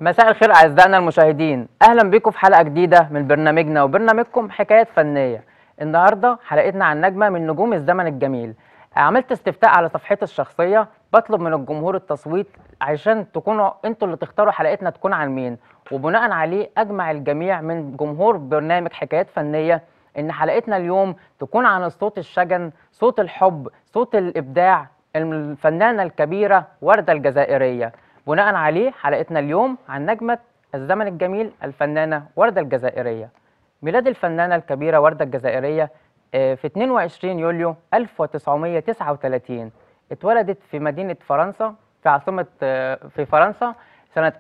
مساء الخير اعزائنا المشاهدين اهلا بكم في حلقه جديده من برنامجنا وبرنامجكم حكايات فنيه النهارده حلقتنا عن نجمه من نجوم الزمن الجميل عملت استفتاء على صفحتي الشخصيه بطلب من الجمهور التصويت عشان تكونوا انتوا اللي تختاروا حلقتنا تكون عن مين وبناء عليه اجمع الجميع من جمهور برنامج حكايات فنيه ان حلقتنا اليوم تكون عن الصوت الشجن صوت الحب صوت الابداع الفنانه الكبيره ورده الجزائريه بناء عليه حلقتنا اليوم عن نجمه الزمن الجميل الفنانه ورده الجزائريه ميلاد الفنانه الكبيره ورده الجزائريه آه، في 22 يوليو 1939 اتولدت في مدينه فرنسا في عاصمه آه، في فرنسا سنه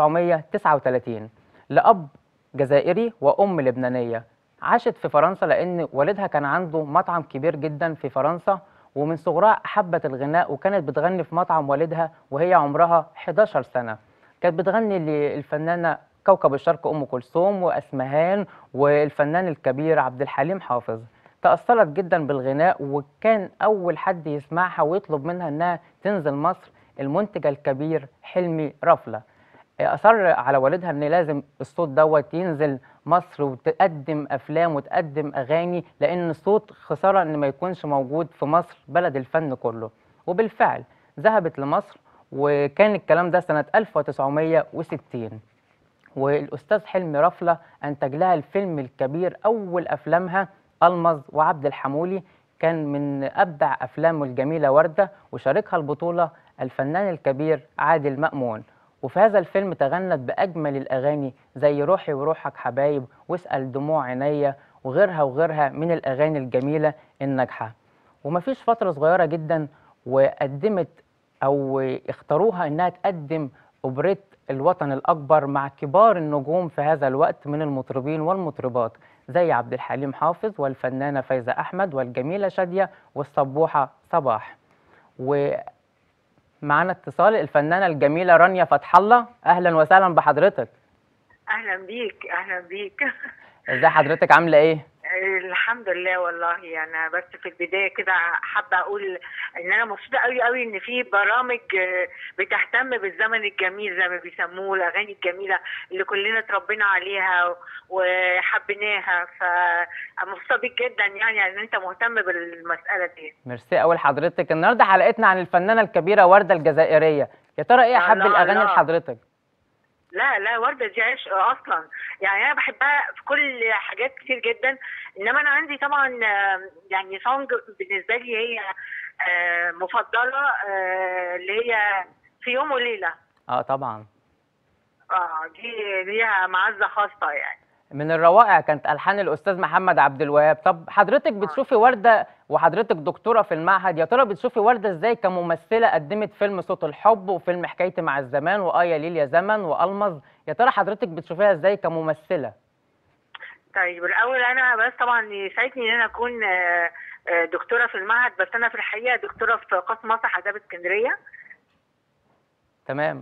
1939 لاب جزائري وام لبنانيه عاشت في فرنسا لان والدها كان عنده مطعم كبير جدا في فرنسا ومن صغرها حبت الغناء وكانت بتغني في مطعم والدها وهي عمرها 11 سنه كانت بتغني للفنانه كوكب الشرق ام كلثوم واسمهان والفنان الكبير عبد الحليم حافظ تاثرت جدا بالغناء وكان اول حد يسمعها ويطلب منها انها تنزل مصر المنتج الكبير حلمي رفله اصر على والدها ان لازم الصوت دوت ينزل مصر وتقدم افلام وتقدم اغاني لان الصوت خساره ان ما يكونش موجود في مصر بلد الفن كله وبالفعل ذهبت لمصر وكان الكلام ده سنه 1960 والاستاذ حلمي رفله انتج لها الفيلم الكبير اول افلامها المظ وعبد الحمولي كان من ابدع افلامه الجميله ورده وشاركها البطوله الفنان الكبير عادل مامون وفي هذا الفيلم تغنت باجمل الاغاني زي روحي وروحك حبايب واسال دموع عينيا وغيرها وغيرها من الاغاني الجميله الناجحه ومفيش فتره صغيره جدا وقدمت او اختاروها انها تقدم اوبريت الوطن الاكبر مع كبار النجوم في هذا الوقت من المطربين والمطربات زي عبد الحليم حافظ والفنانه فايزه احمد والجميله شاديه والصبوحه صباح ومعانا اتصال الفنانه الجميله رانيا فتح الله اهلا وسهلا بحضرتك اهلا بيك اهلا بيك ازي حضرتك عامله ايه الحمد لله والله انا بس في البدايه كده حابه اقول ان انا مبسوطه قوي قوي ان في برامج آه، بتهتم بالزمن الجميل زي ما بيسموه الاغاني الجميله اللي كلنا اتربينا عليها وحبيناها فمبسوطه بيك جدا يعني ان انت مهتم بالمساله دي ميرسي اول حضرتك النهارده حلقتنا عن الفنانه الكبيره ورده الجزائريه يا ترى ايه احب لا، الاغاني لا. لحضرتك لا لا وردة دي عشق اصلا يعني انا بحبها في كل حاجات كتير جدا انما انا عندي طبعا آه، يعني سونج بالنسبه لي هي آه، مفضله آه، اللي هي في يوم وليله اه طبعا اه دي ليها معزه خاصه يعني من الروائع كانت الحان الاستاذ محمد عبد الوهاب طب حضرتك بتشوفي ورده وحضرتك دكتوره في المعهد يا ترى بتشوفي ورده ازاي كممثله قدمت فيلم صوت الحب وفيلم حكايتي مع الزمان وآية ليل يا زمن والمظ يا ترى حضرتك بتشوفيها ازاي كممثله طيب الاول انا بس طبعا يسعدني ان انا اكون آه، آه، دكتوره في المعهد بس انا في الحقيقه دكتوره في قسم مسرح اداب اسكندريه تمام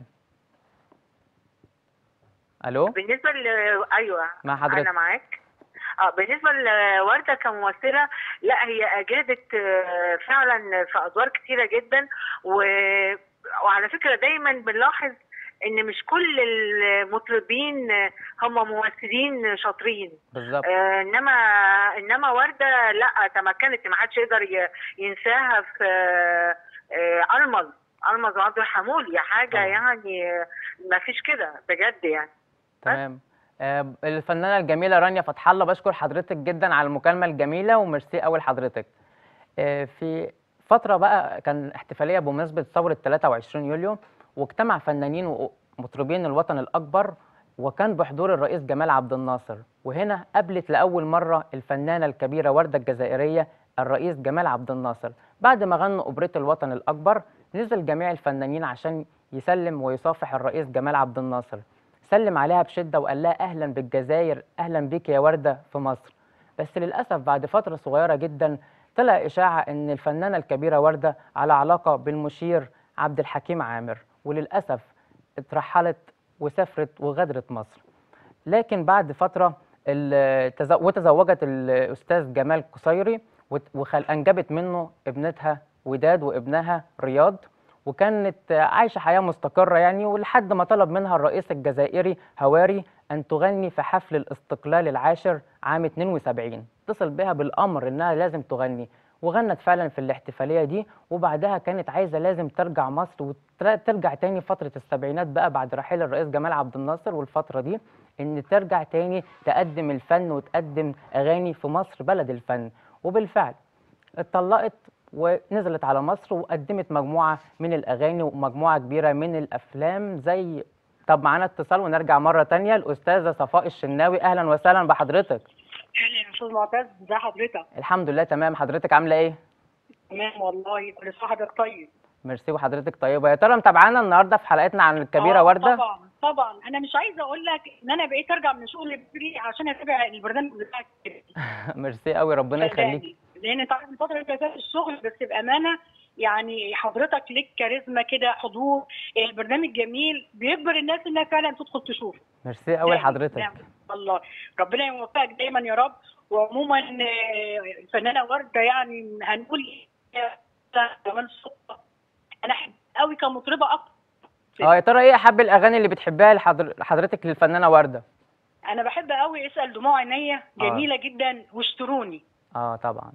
الو بالنسبه ل ايوه مع حضرتك. انا معاك اه بالنسبه لورده كممثله لا هي اجادت آه، فعلا في ادوار كتيره جدا و... وعلى فكره دايما بنلاحظ ان مش كل المطربين آه، هم ممثلين شاطرين بالظبط آه، انما انما ورده لا تمكنت ما حدش يقدر ي- ينساها في آه، آه، المظ المظ وعبد الحمولي حاجه طبعا. يعني آه، ما فيش كده بجد يعني تمام آه الفنانه الجميله رانيا فتح الله بشكر حضرتك جدا على المكالمه الجميله وميرسي قوي لحضرتك آه في فتره بقى كان احتفاليه بمناسبه ثوره 23 يوليو واجتمع فنانين ومطربين الوطن الاكبر وكان بحضور الرئيس جمال عبد الناصر وهنا قابلت لاول مره الفنانه الكبيره ورده الجزائريه الرئيس جمال عبد الناصر بعد ما غنوا اوبريت الوطن الاكبر نزل جميع الفنانين عشان يسلم ويصافح الرئيس جمال عبد الناصر سلم عليها بشده وقال لها اهلا بالجزائر اهلا بيك يا ورده في مصر بس للاسف بعد فتره صغيره جدا طلع اشاعه ان الفنانه الكبيره ورده على علاقه بالمشير عبد الحكيم عامر وللاسف اترحلت وسافرت وغادرت مصر لكن بعد فتره ال- تز- وتزوجت الاستاذ جمال قصيري وت- وخل- انجبت منه ابنتها وداد وابنها رياض وكانت آه، عايشه حياه مستقره يعني ولحد ما طلب منها الرئيس الجزائري هواري ان تغني في حفل الاستقلال العاشر عام 72 اتصل بها بالامر انها لازم تغني وغنت فعلا في الاحتفاليه دي وبعدها كانت عايزه لازم ترجع مصر وترجع تاني فتره السبعينات بقى بعد رحيل الرئيس جمال عبد الناصر والفتره دي ان ترجع تاني تقدم الفن وتقدم اغاني في مصر بلد الفن وبالفعل اتطلقت ونزلت على مصر وقدمت مجموعه من الاغاني ومجموعه كبيره من الافلام زي طب معانا اتصال ونرجع مره تانية الاستاذه صفاء الشناوي اهلا وسهلا بحضرتك اهلا يا استاذ معتز ازي حضرتك الحمد لله تمام حضرتك عامله ايه تمام والله كل سنه وحضرتك طيب ميرسي وحضرتك طيبه يا ترى متابعانا النهارده في حلقتنا عن الكبيره آه، ورده طبعا طبعا انا مش عايزه اقول لك ان انا بقيت ارجع من شغل بدري عشان اتابع البرنامج بتاعك ميرسي قوي ربنا يخليك صدقني. لان انت عارف الفتره اللي فاتت الشغل بس بامانه يعني حضرتك ليك كاريزما كده حضور البرنامج جميل بيجبر الناس انها فعلا تدخل تشوف ميرسي قوي نعم، لحضرتك نعم والله ربنا يوفقك دايما يا رب وعموما آه، الفنانه ورده يعني هنقول إيه، كمان صوتها انا احب قوي كمطربه اكتر اه يا ترى ايه احب الاغاني اللي بتحبها لحضر- لحضرتك للفنانه ورده انا بحب قوي اسال دموع عينيا جميله جدا واشتروني اه طبعا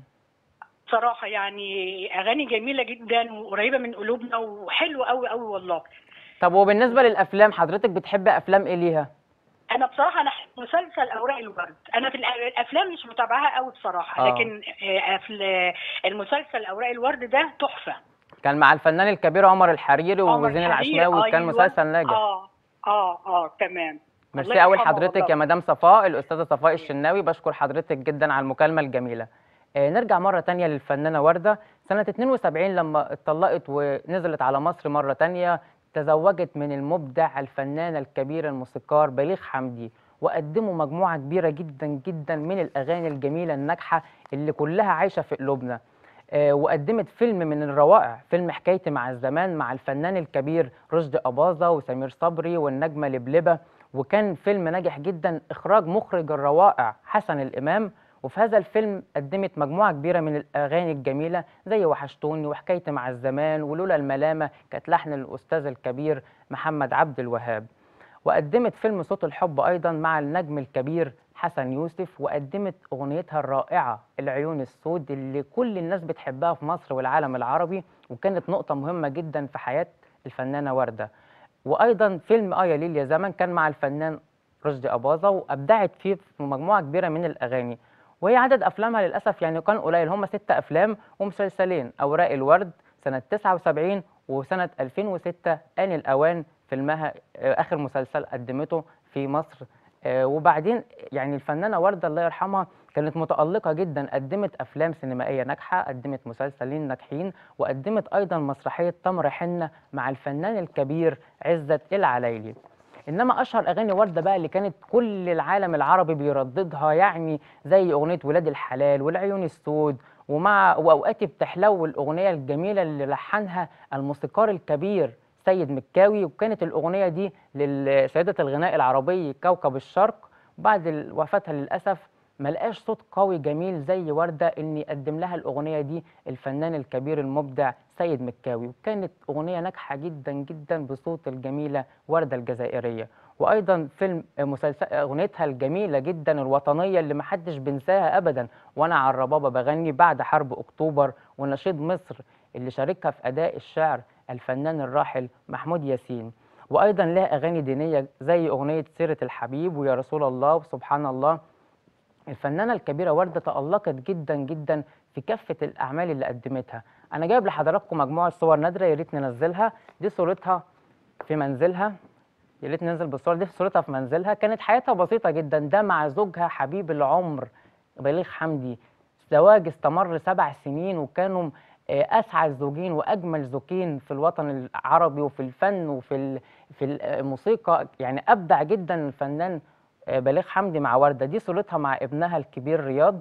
صراحه يعني اغاني جميله جدا وقريبه من قلوبنا وحلوه قوي قوي والله طب وبالنسبه للافلام حضرتك بتحب افلام ايه ليها انا بصراحه انا مسلسل اوراق الورد انا في الأ- الافلام مش متابعاها قوي بصراحه آه. لكن آه، أفل- المسلسل اوراق الورد ده تحفه كان مع الفنان الكبير عمر الحريري عمر وزين الحريري، العشماوي كان أيوة. مسلسل ناجح اه اه اه تمام ميرسي الله قوي يرحمه لحضرتك والله. يا مدام صفاء الاستاذه صفاء الشناوي بشكر حضرتك جدا على المكالمه الجميله آه نرجع مره تانية للفنانه ورده سنه 72 لما اتطلقت ونزلت على مصر مره تانية تزوجت من المبدع الفنان الكبير الموسيقار بليغ حمدي وقدموا مجموعه كبيره جدا جدا من الاغاني الجميله الناجحه اللي كلها عايشه في قلوبنا آه، وقدمت فيلم من الروائع فيلم حكايتي مع الزمان مع الفنان الكبير رشدي أباظة وسمير صبري والنجمة لبلبة وكان فيلم ناجح جدا إخراج مخرج الروائع حسن الإمام وفي هذا الفيلم قدمت مجموعة كبيرة من الأغاني الجميلة زي وحشتوني وحكايتي مع الزمان ولولا الملامة كانت لحن الأستاذ الكبير محمد عبد الوهاب وقدمت فيلم صوت الحب أيضا مع النجم الكبير حسن يوسف وقدمت أغنيتها الرائعة العيون السود اللي كل الناس بتحبها في مصر والعالم العربي وكانت نقطة مهمة جدا في حياة الفنانة وردة وأيضا فيلم آه يا ليل يا زمن كان مع الفنان رشدي أباظة وأبدعت فيه في مجموعة كبيرة من الأغاني وهي عدد أفلامها للأسف يعني كان قليل هم ست أفلام ومسلسلين أوراق الورد سنة 79 وسنة 2006 آن الأوان فيلمها آه، آخر مسلسل قدمته في مصر آه، وبعدين يعني الفنانة وردة الله يرحمها كانت متألقة جدا قدمت أفلام سينمائية ناجحة قدمت مسلسلين ناجحين وقدمت أيضا مسرحية تمر حنة مع الفنان الكبير عزت العلايلي انما اشهر اغاني ورده بقى اللي كانت كل العالم العربي بيرددها يعني زي اغنيه ولاد الحلال والعيون السود ومع واوقاتي بتحلو الاغنيه الجميله اللي لحنها الموسيقار الكبير سيد مكاوي وكانت الاغنيه دي لسيده الغناء العربي كوكب الشرق بعد ال- وفاتها للاسف ملقاش صوت قوي جميل زي ورده ان يقدم لها الاغنيه دي الفنان الكبير المبدع سيد مكاوي وكانت اغنيه ناجحه جدا جدا بصوت الجميله ورده الجزائريه وايضا فيلم مسلسل اغنيتها الجميله جدا الوطنيه اللي محدش بينساها ابدا وانا على الربابه بغني بعد حرب اكتوبر ونشيد مصر اللي شاركها في اداء الشعر الفنان الراحل محمود ياسين وايضا لها اغاني دينيه زي اغنيه سيره الحبيب ويا رسول الله وسبحان الله الفنانة الكبيرة وردة تألقت جدا جدا في كافة الأعمال اللي قدمتها أنا جايب لحضراتكم مجموعة صور نادرة يا ريت ننزلها دي صورتها في منزلها يا ريت ننزل بالصور دي صورتها في منزلها كانت حياتها بسيطة جدا ده مع زوجها حبيب العمر بليغ حمدي زواج استمر سبع سنين وكانوا آه، أسعد زوجين وأجمل زوجين في الوطن العربي وفي الفن وفي ال- في الموسيقى يعني أبدع جدا الفنان آه، بليغ حمدي مع وردة دي صورتها مع ابنها الكبير رياض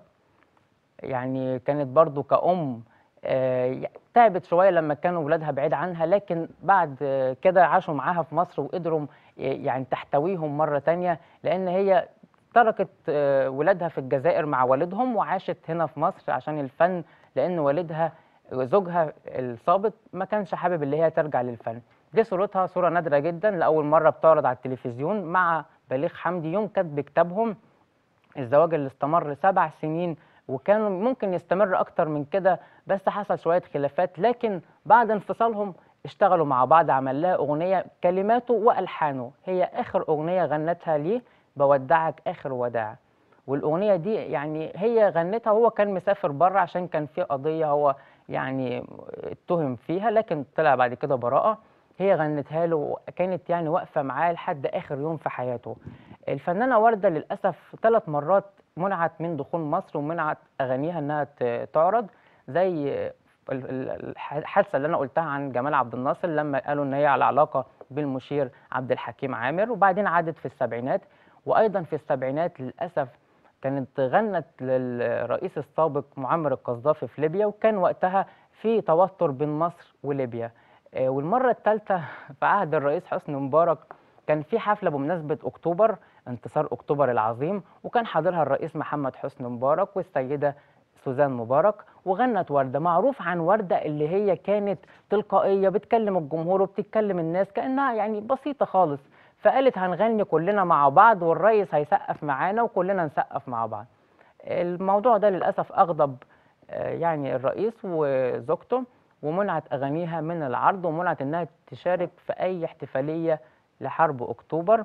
يعني كانت برضو كأم آه، تعبت شوية لما كانوا ولادها بعيد عنها لكن بعد آه، كده عاشوا معاها في مصر وقدروا آه، يعني تحتويهم مرة تانية لأن هي تركت آه، ولادها في الجزائر مع والدهم وعاشت هنا في مصر عشان الفن لأن والدها زوجها السابق ما كانش حابب اللي هي ترجع للفن دي صورتها صورة نادرة جدا لأول مرة بتعرض على التلفزيون مع بليغ حمدي يوم كتب كتابهم الزواج اللي استمر سبع سنين وكان ممكن يستمر أكتر من كده بس حصل شوية خلافات لكن بعد انفصالهم اشتغلوا مع بعض عمل لها أغنية كلماته وألحانه هي آخر أغنية غنتها ليه بودعك آخر وداع والأغنية دي يعني هي غنتها وهو كان مسافر بره عشان كان في قضية هو يعني اتهم فيها لكن طلع بعد كده براءة هي غنتها له كانت يعني واقفة معاه لحد آخر يوم في حياته الفنانة وردة للأسف ثلاث مرات منعت من دخول مصر ومنعت أغانيها إنها ت- تعرض زي ال- ال- الحادثة اللي أنا قلتها عن جمال عبد الناصر لما قالوا إن هي على علاقة بالمشير عبد الحكيم عامر وبعدين عادت في السبعينات وأيضا في السبعينات للأسف كانت غنت للرئيس السابق معمر القذافي في ليبيا وكان وقتها في توتر بين مصر وليبيا آه، والمرة الثالثة في عهد الرئيس حسني مبارك كان في حفلة بمناسبة أكتوبر انتصار أكتوبر العظيم وكان حاضرها الرئيس محمد حسني مبارك والسيدة سوزان مبارك وغنت وردة معروف عن وردة اللي هي كانت تلقائية بتكلم الجمهور وبتتكلم الناس كأنها يعني بسيطة خالص فقالت هنغني كلنا مع بعض والرئيس هيسقف معانا وكلنا نسقف مع بعض الموضوع ده للأسف أغضب آه، يعني الرئيس وزوجته ومنعت أغانيها من العرض ومنعت إنها تشارك في أي احتفالية لحرب أكتوبر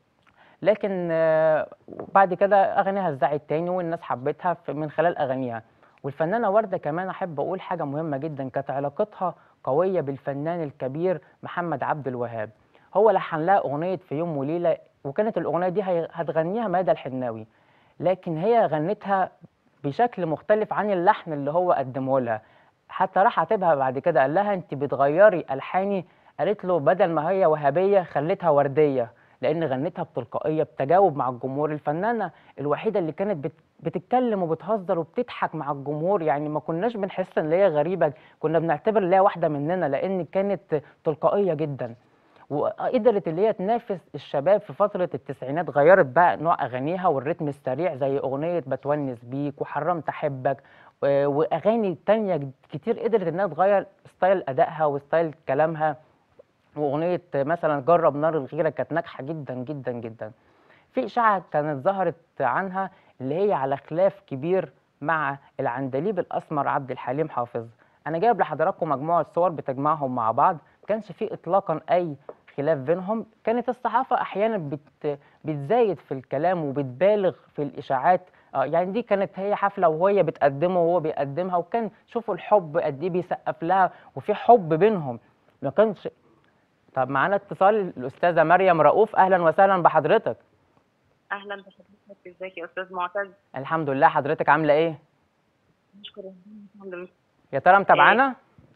لكن آه، بعد كده أغانيها اتذاعت تاني والناس حبتها في- من خلال أغانيها والفنانة وردة كمان أحب أقول حاجة مهمة جدا كانت علاقتها قوية بالفنان الكبير محمد عبد الوهاب هو لحن لها أغنية في يوم وليلة وكانت الأغنية دي هي- هتغنيها مادة الحناوي لكن هي غنتها بشكل مختلف عن اللحن اللي هو قدمه لها حتى راح عاتبها بعد كده قال لها انت بتغيري الحاني قالت له بدل ما هي وهابيه خليتها ورديه لان غنتها بتلقائيه بتجاوب مع الجمهور الفنانه الوحيده اللي كانت بت بتتكلم وبتهزر وبتضحك مع الجمهور يعني ما كناش بنحس ان هي غريبه كنا بنعتبر ان هي واحده مننا لان كانت تلقائيه جدا وقدرت اللي هي تنافس الشباب في فترة التسعينات غيرت بقى نوع أغانيها والريتم السريع زي أغنية بتونس بيك وحرمت أحبك و- وأغاني تانية كتير قدرت إنها تغير ستايل أدائها وستايل كلامها وأغنية مثلا جرب نار الغيرة كانت ناجحة جدا جدا جدا في إشاعة كانت ظهرت عنها اللي هي على خلاف كبير مع العندليب الأسمر عبد الحليم حافظ أنا جايب لحضراتكم مجموعة صور بتجمعهم مع بعض كانش في إطلاقا أي خلاف بينهم كانت الصحافة أحيانا بت بتزايد في الكلام وبتبالغ في الإشاعات آه يعني دي كانت هي حفلة وهي بتقدمه وهو بيقدمها وكان شوفوا الحب قد إيه بيسقف لها وفي حب بينهم ما كانش طب معانا اتصال الأستاذة مريم رؤوف أهلا وسهلا بحضرتك اهلا بحضرتك ازيك يا استاذ معتز الحمد لله حضرتك عاملة إيه؟ نشكر ربنا الحمد لله يا ترى متابعانا؟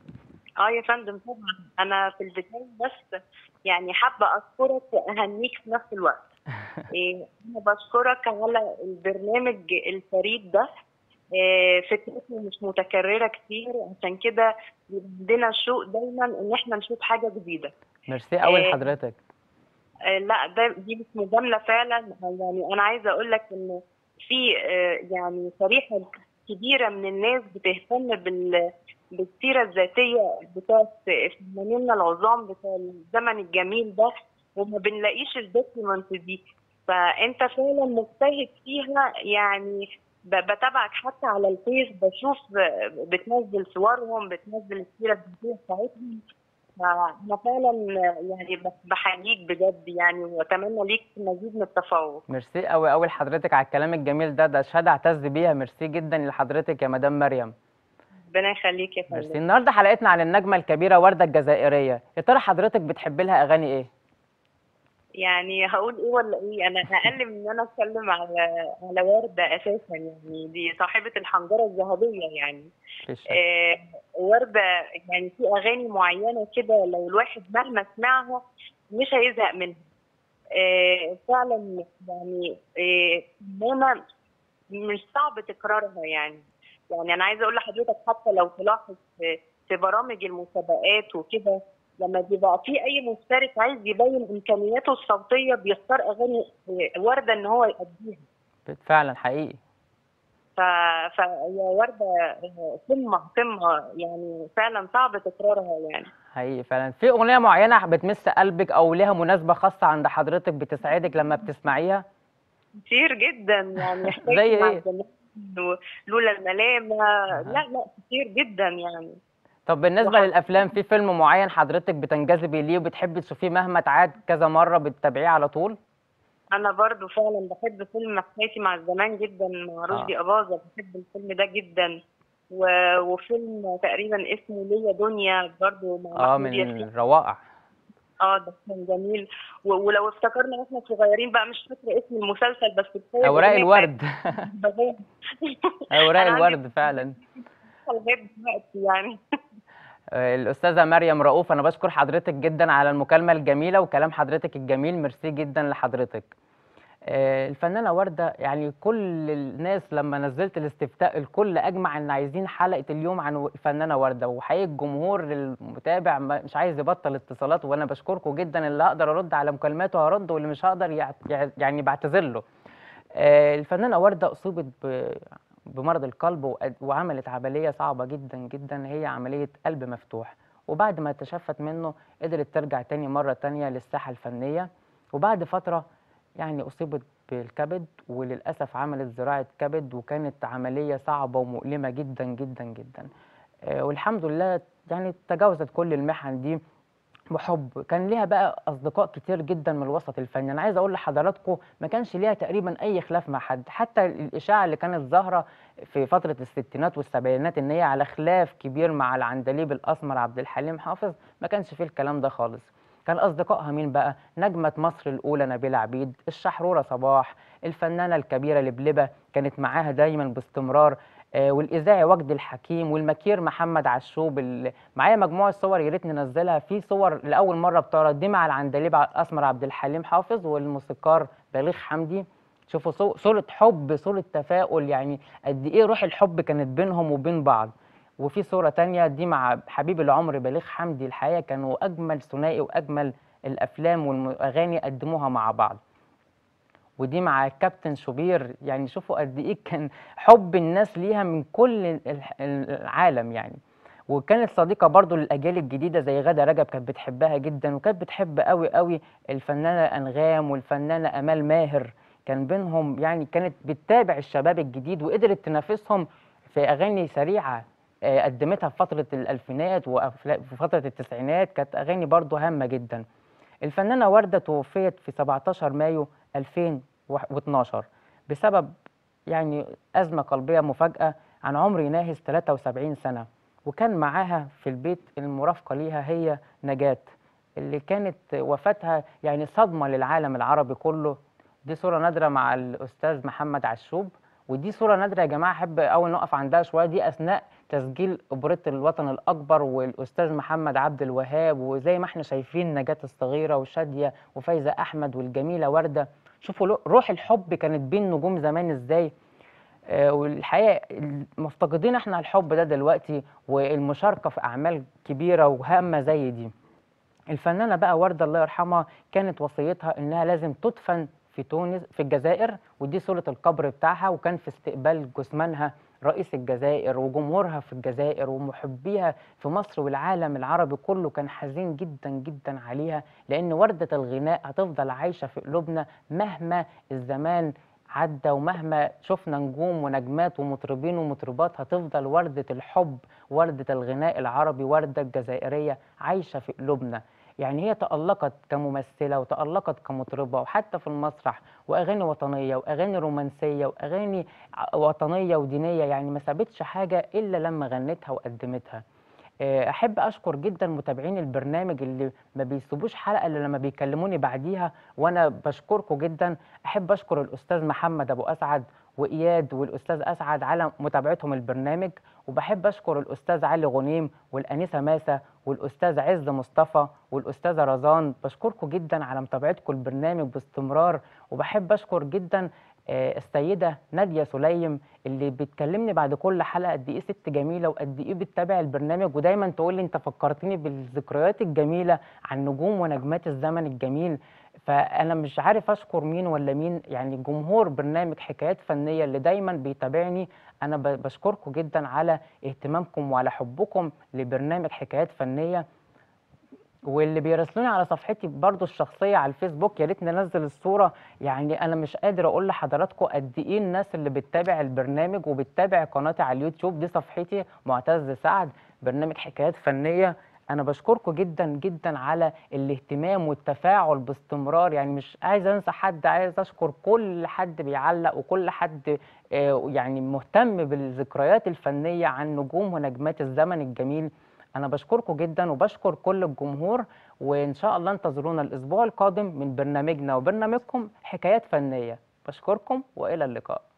اه يا فندم طبعا انا في البدايه بس يعني حابه اشكرك واهنيك في نفس الوقت إيه انا بشكرك على البرنامج الفريد ده إيه فكرته مش متكرره كتير عشان كده بيبقى عندنا شوق دايما ان احنا نشوف حاجه جديده ميرسي قوي إيه. لحضرتك آه، لا ده دي مش مجامله فعلا يعني انا عايزه اقول لك ان في آه، يعني شريحه كبيره من الناس بتهتم بال بالسيره الذاتيه بتاعت فنانينا العظام بتاع الزمن الجميل ده وما بنلاقيش الدوكيومنت دي فانت فعلا مجتهد فيها يعني ب- بتابعك حتى على الفيس بشوف آه، بتنزل صورهم بتنزل السيره الذاتيه بتاعتهم انا فعلا يعني بحييك بجد يعني واتمنى ليك مزيد من التفوق ميرسي قوي قوي لحضرتك على الكلام الجميل ده ده شهادة اعتز بيها ميرسي جدا لحضرتك يا مدام مريم ربنا يخليك يا ميرسي فندم النهارده حلقتنا عن النجمة الكبيرة وردة الجزائرية يا ترى حضرتك بتحب لها أغاني إيه؟ يعني هقول ايه ولا ايه انا اقل من ان انا اتكلم على على ورده اساسا يعني دي صاحبه الحنجره الذهبيه يعني في شك. آه ورده يعني في اغاني معينه كده لو الواحد مهما سمعها مش هيزهق منها آه فعلا يعني آه فنانة مش صعب تكرارها يعني يعني انا عايزه اقول لحضرتك حتى لو تلاحظ في, في برامج المسابقات وكده لما بيبقى في اي مشترك عايز يبين امكانياته الصوتيه بيختار اغاني آه، ورده ان هو يأديها فعلا حقيقي ف فهي ورده قمه قمه يعني فعلا صعب تكرارها يعني حقيقي فعلا في اغنيه معينه بتمس قلبك او ليها مناسبه خاصه عند حضرتك بتسعدك لما بتسمعيها كتير جدا يعني زي حكايتي مع إيه؟ الزمان ولولا الملامه لا لا كتير جدا يعني طب بالنسبه وح- للافلام في فيلم معين حضرتك بتنجذبي ليه وبتحبي تشوفيه مهما اتعاد كذا مره بتتابعيه على طول انا برضو فعلا بحب فيلم حكايتي مع الزمان جدا مع رشدي اباظه بحب الفيلم ده جدا و... وفيلم تقريبا اسمه ليا دنيا برضو مع اه محمود ياسين من الروائع اه ده كان جميل و... ولو افتكرنا واحنا صغيرين بقى مش فاكره اسم المسلسل بس كفايه اوراق الأغنية الورد بتاعت بغاوي. اوراق أنا عندي الورد فعلا لغايه دلوقتي يعني آه، الأستاذة مريم رؤوف أنا بشكر حضرتك جدا على المكالمة الجميلة وكلام حضرتك الجميل ميرسي جدا لحضرتك آه، الفنانة وردة يعني كل الناس لما نزلت الاستفتاء الكل أجمع إن عايزين حلقة اليوم عن الفنانة وردة وحقيقي الجمهور المتابع ما- مش عايز يبطل اتصالات وأنا بشكركم جدا اللي هقدر أرد على مكالماته هرد واللي مش هقدر يع- يع- يعني بعتذر له آه، الفنانة وردة أصيبت ب- بمرض القلب وأد- وعملت عملية صعبة جدا جدا هي عملية قلب مفتوح وبعد ما تشفت منه قدرت ترجع تاني مرة تانية للساحة الفنية وبعد فترة يعني أصيبت بالكبد وللأسف عملت زراعة كبد وكانت عملية صعبة ومؤلمة جدا جدا جدا آه، والحمد لله يعني تجاوزت كل المحن دي بحب كان ليها بقى اصدقاء كتير جدا من الوسط الفني انا عايز اقول لحضراتكم ما كانش ليها تقريبا اي خلاف مع حد حتى الاشاعه اللي كانت ظاهره في فتره الستينات والسبعينات ان هي على خلاف كبير مع العندليب الاسمر عبد الحليم حافظ ما كانش فيه الكلام ده خالص كان اصدقائها مين بقى نجمه مصر الاولى نبيله عبيد الشحروره صباح الفنانه الكبيره لبلبه كانت معاها دايما باستمرار آه، والاذاعي وجدي الحكيم والمكير محمد عشوب ال- معايا مجموعه صور يا ريت ننزلها في صور لاول مره بتعرض دي مع العندليب الاسمر عبد الحليم حافظ والموسيقار بليغ حمدي شوفوا صو- صورة حب صورة تفاؤل يعني قد ايه روح الحب كانت بينهم وبين بعض وفي صورة تانية دي مع حبيب العمر بليغ حمدي الحقيقة كانوا أجمل ثنائي وأجمل الأفلام والأغاني قدموها مع بعض ودي مع الكابتن شوبير يعني شوفوا قد ايه كان حب الناس ليها من كل الح- العالم يعني وكانت صديقة برضو للأجيال الجديدة زي غادة رجب كانت بتحبها جدا وكانت بتحب قوي قوي الفنانة أنغام والفنانة أمال ماهر كان بينهم يعني كانت بتتابع الشباب الجديد وقدرت تنافسهم في أغاني سريعة آه، قدمتها في فترة الألفينات وفي فترة التسعينات كانت أغاني برضو هامة جدا الفنانة وردة توفيت في 17 مايو 2012 بسبب يعني أزمة قلبية مفاجئة عن عمر يناهز 73 سنة وكان معاها في البيت المرافقة ليها هي نجاة اللي كانت وفاتها يعني صدمة للعالم العربي كله دي صورة نادرة مع الأستاذ محمد عشوب ودي صورة نادرة يا جماعة أحب أول نقف عندها شوية دي أثناء تسجيل أوبريت الوطن الأكبر والأستاذ محمد عبد الوهاب وزي ما احنا شايفين نجاة الصغيرة وشادية وفايزة أحمد والجميلة وردة شوفوا لو- روح الحب كانت بين نجوم زمان إزاي آه، والحقيقه مفتقدين احنا الحب ده دلوقتي والمشاركه في اعمال كبيره وهامه زي دي الفنانه بقى ورده الله يرحمها كانت وصيتها انها لازم تدفن في تونس في الجزائر ودي صوره القبر بتاعها وكان في استقبال جثمانها رئيس الجزائر وجمهورها في الجزائر ومحبيها في مصر والعالم العربي كله كان حزين جدا جدا عليها لان ورده الغناء هتفضل عايشه في قلوبنا مهما الزمان عدى ومهما شفنا نجوم ونجمات ومطربين ومطربات هتفضل وردة الحب وردة الغناء العربي وردة الجزائرية عايشة في قلوبنا يعني هي تألقت كممثلة وتألقت كمطربة وحتى في المسرح وأغاني وطنية وأغاني رومانسية وأغاني ع- وطنية ودينية يعني ما سابتش حاجة إلا لما غنتها وقدمتها آه، احب اشكر جدا متابعين البرنامج اللي ما بيسيبوش حلقه الا لما بيكلموني بعديها وانا بشكركم جدا احب اشكر الاستاذ محمد ابو اسعد واياد والاستاذ اسعد على متابعتهم البرنامج وبحب اشكر الاستاذ علي غنيم والانسه ماسه والاستاذ عز مصطفى والاستاذه رزان بشكركم جدا على متابعتكم البرنامج باستمرار وبحب اشكر جدا آه، السيده ناديه سليم اللي بتكلمني بعد كل حلقه قد ايه ست جميله وقد ايه بتتابع البرنامج ودايما تقول لي انت فكرتني بالذكريات الجميله عن نجوم ونجمات الزمن الجميل فانا مش عارف اشكر مين ولا مين يعني جمهور برنامج حكايات فنيه اللي دايما بيتابعني انا ب- بشكركم جدا على اهتمامكم وعلى حبكم لبرنامج حكايات فنيه واللي بيراسلوني على صفحتي برضو الشخصيه على الفيسبوك يا ريت ننزل الصوره يعني انا مش قادر اقول لحضراتكم قد ايه الناس اللي بتتابع البرنامج وبتتابع قناتي على اليوتيوب دي صفحتي معتز سعد برنامج حكايات فنيه انا بشكركم جدا جدا على الاهتمام والتفاعل باستمرار يعني مش عايز انسى حد عايز اشكر كل حد بيعلق وكل حد آه، يعني مهتم بالذكريات الفنيه عن نجوم ونجمات الزمن الجميل انا بشكركم جدا وبشكر كل الجمهور وان شاء الله انتظرونا الاسبوع القادم من برنامجنا وبرنامجكم حكايات فنيه بشكركم والى اللقاء